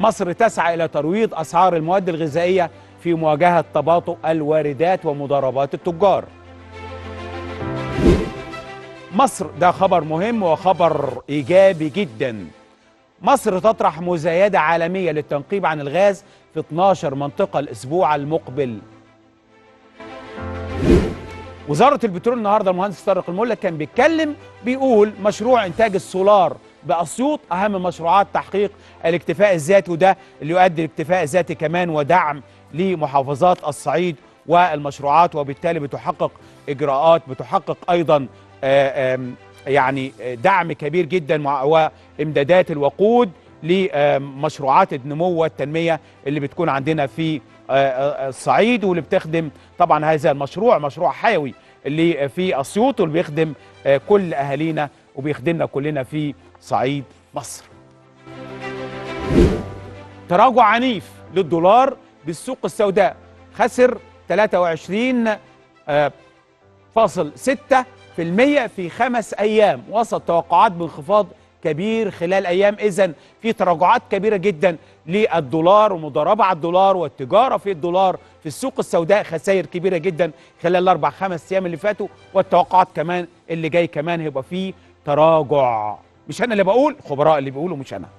مصر تسعى إلى ترويض أسعار المواد الغذائية في مواجهة تباطؤ الواردات ومضاربات التجار مصر ده خبر مهم وخبر إيجابي جدا مصر تطرح مزايدة عالمية للتنقيب عن الغاز في 12 منطقة الأسبوع المقبل وزارة البترول النهارده المهندس طارق الملا كان بيتكلم بيقول مشروع إنتاج السولار بأسيوط أهم مشروعات تحقيق الاكتفاء الذاتي وده اللي يؤدي الاكتفاء الذاتي كمان ودعم لمحافظات الصعيد والمشروعات وبالتالي بتحقق إجراءات بتحقق أيضا آه، آم، يعني دعم كبير جدا مع- وامدادات الوقود لمشروعات النمو والتنميه اللي بتكون عندنا في آه، آه، الصعيد واللي بتخدم طبعا هذا المشروع مشروع حيوي اللي في اسيوط واللي بيخدم آه، كل اهالينا وبيخدمنا كلنا في صعيد مصر. تراجع عنيف للدولار بالسوق السوداء خسر 23 آه، فاصل 6 في المية في خمس أيام وسط توقعات بانخفاض كبير خلال أيام إذا في تراجعات كبيرة جدا للدولار ومضاربة على الدولار والتجارة في الدولار في السوق السوداء خسائر كبيرة جدا خلال الأربع خمس أيام اللي فاتوا والتوقعات كمان اللي جاي كمان هيبقى فيه تراجع مش أنا اللي بقول خبراء اللي بيقولوا مش أنا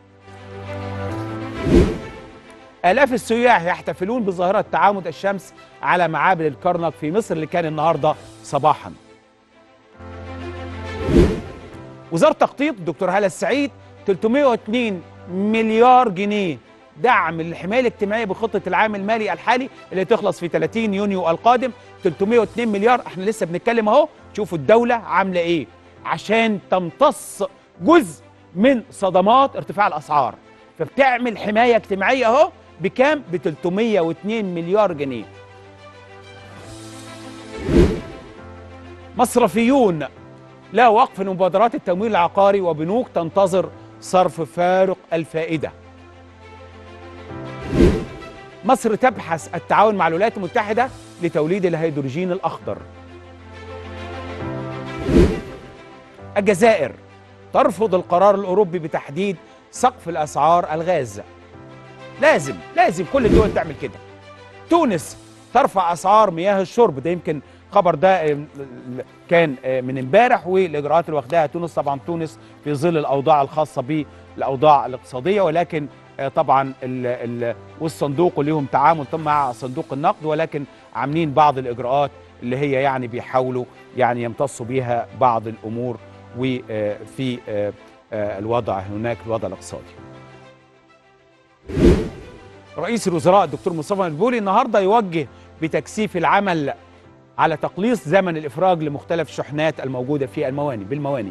آلاف السياح يحتفلون بظاهرة تعامد الشمس على معابد الكرنك في مصر اللي كان النهارده صباحا. وزارة التخطيط الدكتور هالة السعيد 302 مليار جنيه دعم للحماية الاجتماعية بخطة العام المالي الحالي اللي تخلص في 30 يونيو القادم 302 مليار احنا لسه بنتكلم اهو شوفوا الدولة عاملة ايه عشان تمتص جزء من صدمات ارتفاع الاسعار فبتعمل حماية اجتماعية اهو بكام؟ ب 302 مليار جنيه. مصرفيون لا وقف لمبادرات التمويل العقاري وبنوك تنتظر صرف فارق الفائدة. مصر تبحث التعاون مع الولايات المتحدة لتوليد الهيدروجين الأخضر. الجزائر ترفض القرار الأوروبي بتحديد سقف الأسعار الغاز. لازم لازم كل الدول تعمل كده تونس ترفع اسعار مياه الشرب ده يمكن خبر ده آه، كان آه، من امبارح والاجراءات اللي واخداها تونس طبعا تونس في ظل الاوضاع الخاصه بالاوضاع الاقتصاديه ولكن آه، طبعا ال ال والصندوق ليهم تعامل طبعاً مع صندوق النقد ولكن عاملين بعض الاجراءات اللي هي يعني بيحاولوا يعني يمتصوا بيها بعض الامور وفي الوضع هناك الوضع الاقتصادي رئيس الوزراء الدكتور مصطفى مدبولي النهارده يوجه بتكثيف العمل على تقليص زمن الافراج لمختلف الشحنات الموجوده في المواني بالمواني.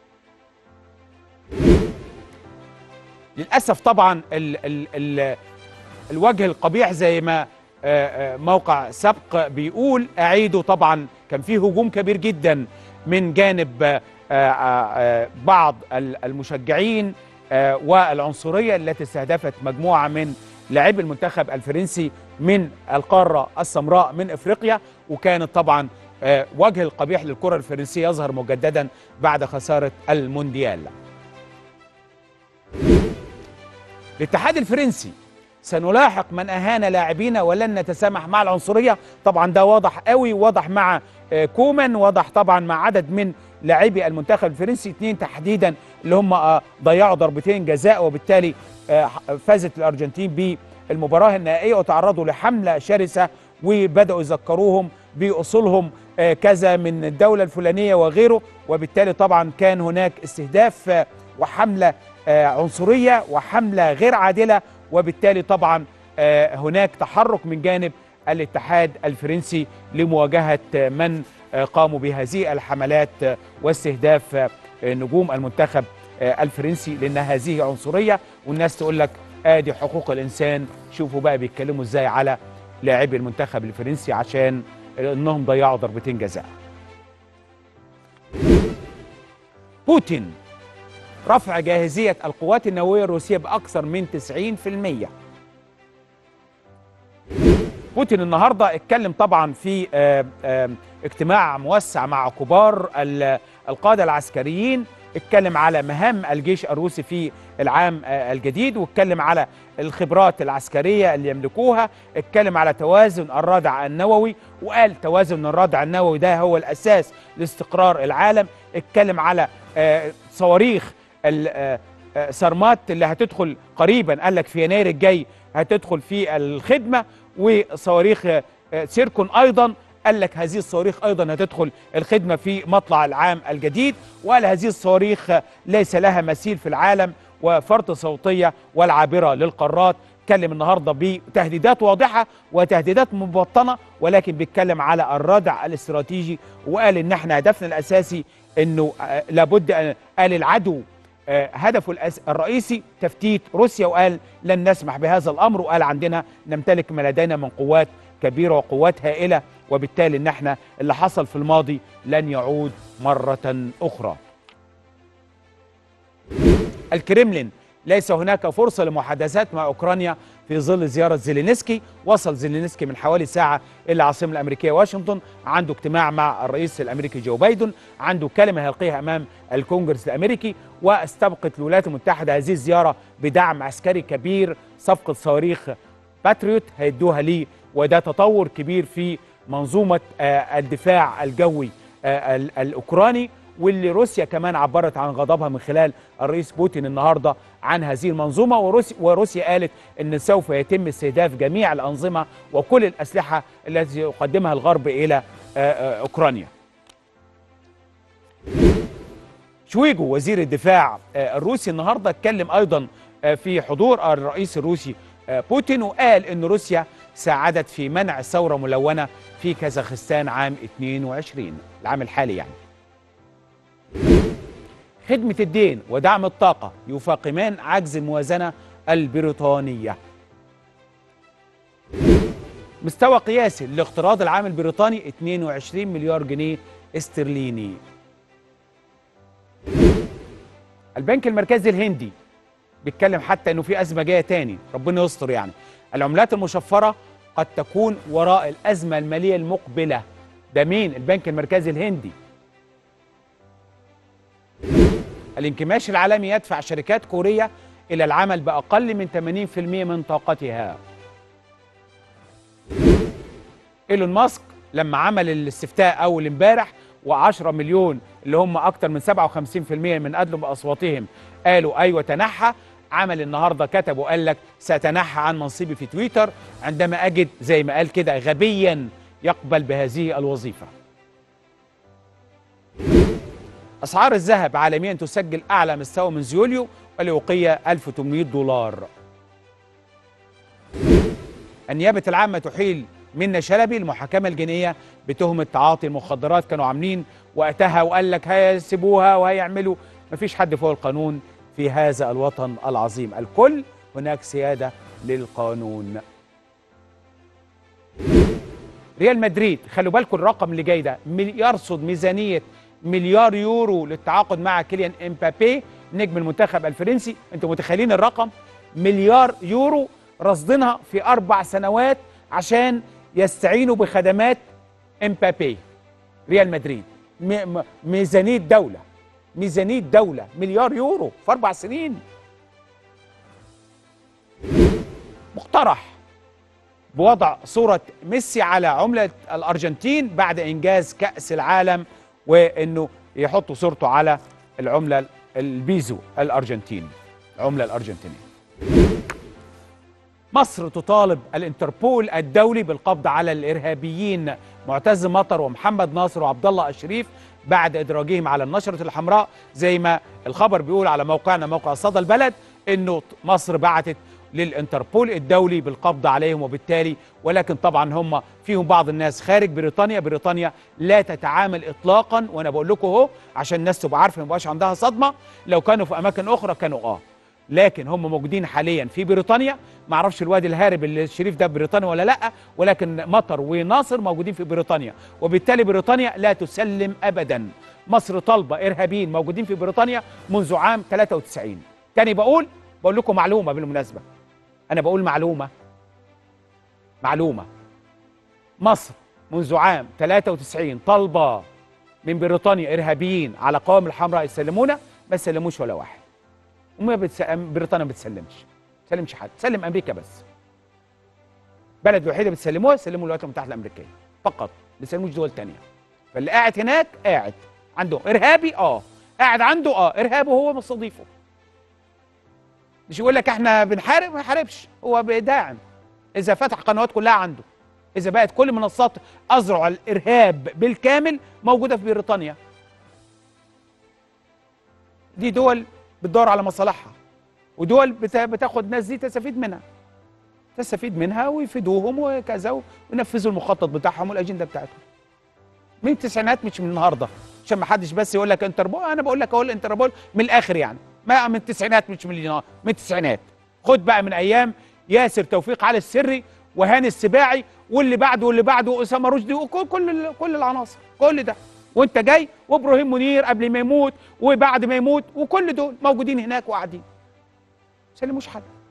للاسف طبعا ال ال ال الوجه القبيح زي ما آه، آه، موقع سبق بيقول اعيده طبعا كان فيه هجوم كبير جدا من جانب آه، آه، آه، بعض ال- المشجعين آه، والعنصريه التي استهدفت مجموعه من لاعبي المنتخب الفرنسي من القاره السمراء من افريقيا وكانت طبعا آه، وجه القبيح للكره الفرنسيه يظهر مجددا بعد خساره المونديال. الاتحاد الفرنسي سنلاحق من اهان لاعبينا ولن نتسامح مع العنصريه طبعا ده واضح قوي واضح مع آه، كومان واضح طبعا مع عدد من لاعبي المنتخب الفرنسي اثنين تحديدا اللي هم آه، ضيعوا ضربتين جزاء وبالتالي آه، فازت الارجنتين بالمباراه النهائيه وتعرضوا لحمله شرسه وبداوا يذكروهم باصولهم آه، كذا من الدوله الفلانيه وغيره وبالتالي طبعا كان هناك استهداف آه، وحمله آه، عنصريه وحمله غير عادله وبالتالي طبعا آه، هناك تحرك من جانب الاتحاد الفرنسي لمواجهه آه، من آه، قاموا بهذه الحملات آه، واستهداف آه، نجوم المنتخب آه، الفرنسي لان هذه عنصريه والناس تقول لك ادي حقوق الانسان شوفوا بقى بيتكلموا ازاي على لاعبي المنتخب الفرنسي عشان انهم ضيعوا ضربتين جزاء بوتين رفع جاهزية القوات النووية الروسية بأكثر من 90% بوتين النهاردة اتكلم طبعا في آه، آه، اجتماع موسع مع كبار ال- القادة العسكريين اتكلم على مهام الجيش الروسي في العام الجديد واتكلم على الخبرات العسكريه اللي يملكوها اتكلم على توازن الردع النووي وقال توازن الردع النووي ده هو الاساس لاستقرار العالم اتكلم على صواريخ سرمات اللي هتدخل قريبا قال لك في يناير الجاي هتدخل في الخدمه وصواريخ سيركون ايضا قال لك هذه الصواريخ ايضا هتدخل الخدمه في مطلع العام الجديد وقال هذه الصواريخ ليس لها مثيل في العالم وفرط صوتيه والعابره للقارات اتكلم النهارده بتهديدات واضحه وتهديدات مبطنه ولكن بيتكلم على الردع الاستراتيجي وقال ان احنا هدفنا الاساسي انه لابد ان قال العدو هدفه الرئيسي تفتيت روسيا وقال لن نسمح بهذا الامر وقال عندنا نمتلك ما لدينا من قوات كبيره وقوات هائله وبالتالي ان احنا اللي حصل في الماضي لن يعود مره اخرى. الكريملين ليس هناك فرصه لمحادثات مع اوكرانيا في ظل زياره زيلينسكي، وصل زيلينسكي من حوالي ساعه الى العاصمه الامريكيه واشنطن، عنده اجتماع مع الرئيس الامريكي جو بايدن، عنده كلمه هيلقيها امام الكونجرس الامريكي، واستبقت الولايات المتحده هذه الزياره بدعم عسكري كبير، صفقه صواريخ باتريوت هيدوها ليه وده تطور كبير في منظومه الدفاع الجوي الاوكراني واللي روسيا كمان عبرت عن غضبها من خلال الرئيس بوتين النهارده عن هذه المنظومه وروسيا, وروسيا قالت ان سوف يتم استهداف جميع الانظمه وكل الاسلحه التي يقدمها الغرب الى اوكرانيا. شويجو وزير الدفاع الروسي النهارده اتكلم ايضا في حضور الرئيس الروسي بوتين وقال ان روسيا ساعدت في منع ثوره ملونه في كازاخستان عام 22 العام الحالي يعني. خدمه الدين ودعم الطاقه يفاقمان عجز الموازنه البريطانيه. مستوى قياسي لاقتراض العام البريطاني 22 مليار جنيه استرليني. البنك المركزي الهندي بيتكلم حتى انه في ازمه جايه تاني ربنا يستر يعني العملات المشفره قد تكون وراء الازمه الماليه المقبله ده مين البنك المركزي الهندي الانكماش العالمي يدفع شركات كوريه الى العمل باقل من 80% من طاقتها ايلون ماسك لما عمل الاستفتاء اول امبارح و10 مليون اللي هم اكتر من 57% من ادلوا باصواتهم قالوا ايوه تنحى عمل النهارده كتب وقال لك ساتنحى عن منصبي في تويتر عندما اجد زي ما قال كده غبيا يقبل بهذه الوظيفه. اسعار الذهب عالميا تسجل اعلى مستوى منذ يوليو والوقيه 1800 دولار. النيابه العامه تحيل منى شلبي المحاكمه الجنائيه بتهمه تعاطي المخدرات كانوا عاملين وقتها وقال لك هيسيبوها وهيعملوا مفيش حد فوق القانون في هذا الوطن العظيم الكل هناك سيادة للقانون ريال مدريد خلوا بالكم الرقم اللي جاي ده يرصد ميزانية مليار يورو للتعاقد مع كيليان امبابي نجم المنتخب الفرنسي انتوا متخيلين الرقم مليار يورو رصدينها في اربع سنوات عشان يستعينوا بخدمات امبابي ريال مدريد ميزانية دولة ميزانية دولة مليار يورو في أربع سنين مقترح بوضع صورة ميسي على عملة الأرجنتين بعد إنجاز كأس العالم وإنه يحطوا صورته على العملة البيزو الأرجنتيني العملة الأرجنتينية مصر تطالب الانتربول الدولي بالقبض على الارهابيين معتز مطر ومحمد ناصر وعبد الله الشريف بعد ادراجهم على النشره الحمراء زي ما الخبر بيقول على موقعنا موقع صدى البلد انه مصر بعتت للانتربول الدولي بالقبض عليهم وبالتالي ولكن طبعا هم فيهم بعض الناس خارج بريطانيا بريطانيا لا تتعامل اطلاقا وانا بقول لكم اهو عشان الناس تبقى عارفه ما يبقاش عندها صدمه لو كانوا في اماكن اخرى كانوا اه لكن هم موجودين حاليا في بريطانيا ما اعرفش الوادي الهارب اللي الشريف ده بريطانيا ولا لا ولكن مطر وناصر موجودين في بريطانيا وبالتالي بريطانيا لا تسلم ابدا مصر طالبه ارهابيين موجودين في بريطانيا منذ عام 93 تاني بقول بقول لكم معلومه بالمناسبه انا بقول معلومه معلومه مصر منذ عام 93 طالبه من بريطانيا ارهابيين على قوام الحمراء يسلمونا ما سلموش ولا واحد وما بتس... بريطانيا ما بتسلمش ما بتسلمش حد تسلم امريكا بس بلد الوحيده بتسلموها سلموا الولايات المتحده الامريكيه فقط ما بيسلموش دول تانية فاللي قاعد هناك قاعد عنده ارهابي اه قاعد عنده اه ارهابه هو مستضيفه مش يقول لك احنا بنحارب ما يحاربش هو داعم اذا فتح قنوات كلها عنده اذا بقت كل منصات اذرع الارهاب بالكامل موجوده في بريطانيا دي دول بتدور على مصالحها ودول بتا- بتاخد ناس دي تستفيد منها تستفيد منها ويفيدوهم وكذا وينفذوا المخطط بتاعهم والاجنده بتاعتهم من التسعينات مش من النهارده عشان ما حدش بس يقول لك انتربول انا بقول لك اهو الانتربول من الاخر يعني ما من التسعينات مش من النهار من التسعينات خد بقى من ايام ياسر توفيق علي السري وهاني السباعي واللي بعده واللي بعده واسامه رشدي وكل كل كل العناصر كل ده وانت جاي وابراهيم منير قبل ما يموت وبعد ما يموت وكل دول موجودين هناك وقاعدين سلموش حد